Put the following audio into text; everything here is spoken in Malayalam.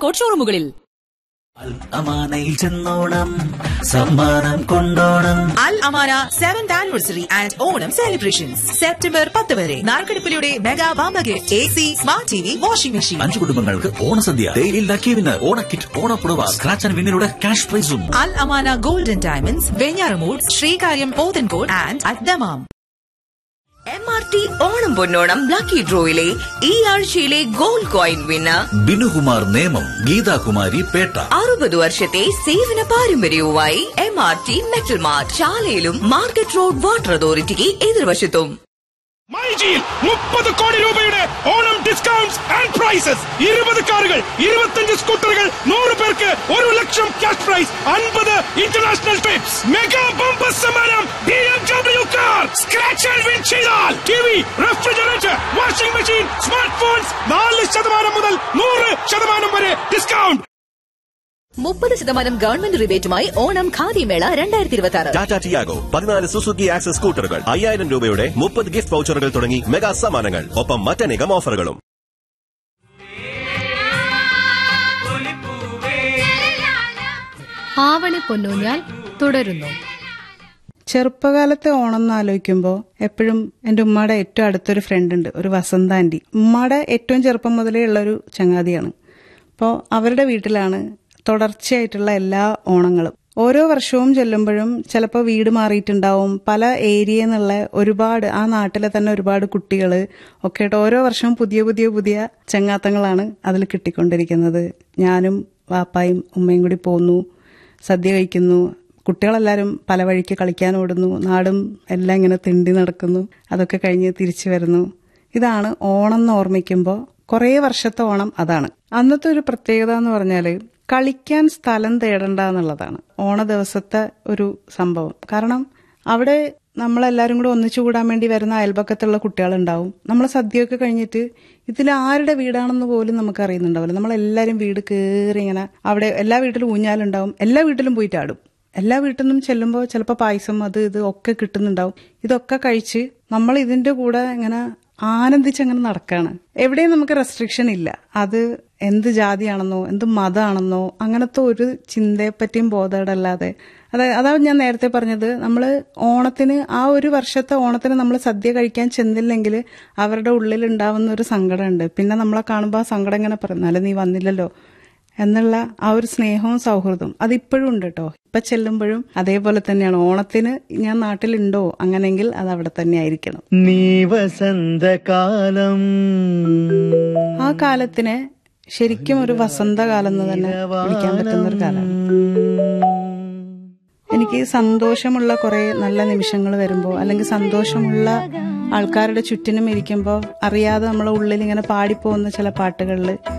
പോത്തൻകോട് ഷോറൂമുകളിൽ അമാനയിൽ ചെന്നോണം സമ്മാനം കൊണ്ടോണം Al Amana seventh anniversary and Onam celebrations September പത്ത് വരെ നാർക്കടിപ്പിലൂടെ മെഗാ വാമ gift A C smart T V washing machine അഞ്ചു കുടുംബങ്ങൾക്ക് ഓണസദ്യ ഡെയിലി ലക്കി വിന്നർ ഓണക്കിറ്റ് ഓണപ്പുടവ സ്ക്രാച്ച് ആൻഡ് വിന്നിലൂടെ ക്യാഷ് പ്രൈസും Al Amana golden diamonds Venjaramoodu Sreekaryam Pothencode and അദ്ദമാം M R T Onam Ponnonam lucky ഡ്രോയിലെ ഈ ആഴ്ചയിലെ gold coin winner Binukumar Nemam Geethakumari Pettah അറുപത് വർഷത്തെ സേവന പാരമ്പര്യവുമായി M R T metal mart ചാലയിലും മാർക്കറ്റ് റോഡ് വാട്ടർ അതോറിറ്റിക്ക് എതിർവശത്തും മൈജിയിൽ മുപ്പത് കോടി രൂപയുടെ ഓണം ഡിസ്കൗണ്ട്സ് ആൻഡ് പ്രൈസസ് ഇരുപത് കാറുകൾ ഇരുപത്തഞ്ച് സ്കൂട്ടറുകൾ നൂറ് പേർക്ക് ഒരു ലക്ഷം ക്യാഷ് പ്രൈസ് അൻപത് ഇന്റർനാഷണൽ ട്രിപ്സ് മെഗാ ബമ്പർ സമ്മാനം B M W car scratch and win ചെയ്താൽ T V refrigerator washing machine smart phones നാല് ശതമാനം മുതൽ നൂറ് ശതമാനം വരെ ഡിസ്കൗണ്ട് മുപ്പത് ശതമാനം ഗവൺമെന്റ് റിബേറ്റുമായി ഓണം ഖാദി മേള രണ്ടായിരത്തി ഇരുപത്തി ആറ് ടാറ്റ ടിയാഗോ പതിനാല് സുസുക്കി ആക്സസ് സ്കൂട്ടറുകൾ അയ്യായിരം രൂപയുടെ മുപ്പത് ഗിഫ്റ്റ് വൗച്ചറുകൾ തുടങ്ങി മെഗാ സമ്മാനങ്ങൾ ഒപ്പം മറ്റനേകം ഓഫറുകളും ആവണി പൊന്നൂഞ്ഞാൽ തുടരുന്നു ചെറുപ്പകാലത്തെ ഓണം എന്ന് ആലോചിക്കുമ്പോൾ എപ്പോഴും എൻ്റെ ഉമ്മയുടെ ഏറ്റവും അടുത്തൊരു ഫ്രണ്ട് ഉണ്ട് ഒരു വസന്ത ആൻറ്റി ഉമ്മയുടെ ഏറ്റവും ചെറുപ്പം മുതലേ ഉള്ളൊരു ചങ്ങാതിയാണ് അപ്പോൾ അവരുടെ വീട്ടിലാണ് തുടർച്ചയായിട്ടുള്ള എല്ലാ ഓണങ്ങളും ഓരോ വർഷവും ചെല്ലുമ്പോഴും ചിലപ്പോൾ വീട് മാറിയിട്ടുണ്ടാവും പല ഏരിയ എന്നുള്ള ഒരുപാട് ആ നാട്ടിലെ തന്നെ ഒരുപാട് കുട്ടികൾ ഒക്കെ ആയിട്ട് ഓരോ വർഷവും പുതിയ പുതിയ പുതിയ ചങ്ങാത്തങ്ങളാണ് അതിൽ കിട്ടിക്കൊണ്ടിരിക്കുന്നത് ഞാനും വാപ്പായും ഉമ്മയും കൂടി പോന്നു സദ്യ കഴിക്കുന്നു കുട്ടികളെല്ലാവരും പല വഴിക്ക് കളിക്കാൻ ഓടുന്നു നാടും എല്ലാം ഇങ്ങനെ തിണ്ടി നടക്കുന്നു അതൊക്കെ കഴിഞ്ഞ് തിരിച്ചു വരുന്നു ഇതാണ് ഓണം എന്ന് ഓർമ്മിക്കുമ്പോൾ കുറേ വർഷത്തെ ഓണം അതാണ് അന്നത്തെ ഒരു പ്രത്യേകത എന്ന് പറഞ്ഞാൽ കളിക്കാൻ സ്ഥലം തേടണ്ട എന്നുള്ളതാണ് ഓണ ദിവസത്തെ ഒരു സംഭവം കാരണം അവിടെ നമ്മളെല്ലാവരും കൂടെ ഒന്നിച്ചു കൂടാൻ വേണ്ടി വരുന്ന അയൽപക്കത്തുള്ള കുട്ടികളുണ്ടാവും നമ്മൾ സദ്യയൊക്കെ കഴിഞ്ഞിട്ട് ഇതിൽ ആരുടെ വീടാണെന്ന് പോലും നമുക്ക് അറിയുന്നുണ്ടാവില്ല നമ്മളെല്ലാവരും വീട് കയറി ഇങ്ങനെ അവിടെ എല്ലാ വീട്ടിലും ഊഞ്ഞാലുണ്ടാവും എല്ലാ വീട്ടിലും പോയിട്ട് ആടും എല്ലാ വീട്ടിൽ നിന്നും ചെല്ലുമ്പോൾ ചിലപ്പോൾ പായസം അത് ഇത് ഒക്കെ കിട്ടുന്നുണ്ടാവും ഇതൊക്കെ കഴിച്ച് നമ്മൾ ഇതിന്റെ കൂടെ ഇങ്ങനെ ആനന്ദിച്ചങ്ങനെ നടക്കാണ് എവിടെയും നമുക്ക് റെസ്ട്രിക്ഷൻ ഇല്ല അത് എന്ത് ജാതിയാണെന്നോ എന്ത് മതമാണെന്നോ അങ്ങനത്തെ ഒരു ചിന്തയെപ്പറ്റിയും ബോധമല്ലാതെ അതായത് അതാണ് ഞാൻ നേരത്തെ പറഞ്ഞത് നമ്മൾ ഓണത്തിന് ആ ഒരു വർഷത്തെ ഓണത്തിന് നമ്മൾ സദ്യ കഴിക്കാൻ ചെന്നില്ലെങ്കിൽ അവരുടെ ഉള്ളിൽ ഉണ്ടാവുന്ന ഒരു സങ്കടമുണ്ട് പിന്നെ നമ്മളെ കാണുമ്പോൾ ആ സങ്കടം ഇങ്ങനെ പറയും എന്നാലും നീ വന്നില്ലല്ലോ എന്നുള്ള ആ ഒരു സ്നേഹവും സൗഹൃദവും അതിപ്പോഴും ഉണ്ട് കേട്ടോ ഇപ്പൊ ചെല്ലുമ്പോഴും അതേപോലെ തന്നെയാണ് ഓണത്തിന് ഞാൻ നാട്ടിലുണ്ടോ അങ്ങനെങ്കിൽ അത് അവിടെ തന്നെ ആയിരിക്കണം നീ വസന്തകാലം ആ കാലത്തിനെ ശരിക്കും ഒരു വസന്തകാലം എന്ന് തന്നെ വിളിക്കാൻ പറ്റുന്ന ഒരു കാലമാണ് എനിക്ക് സന്തോഷമുള്ള കുറെ നല്ല നിമിഷങ്ങൾ വരുമ്പോൾ അല്ലെങ്കിൽ സന്തോഷമുള്ള ആൾക്കാരുടെ ചുറ്റിനും ഇരിക്കുമ്പോൾ അറിയാതെ നമ്മളെ ഉള്ളിൽ ഇങ്ങനെ പാടിപ്പോകുന്ന ചില പാട്ടുകളിൽ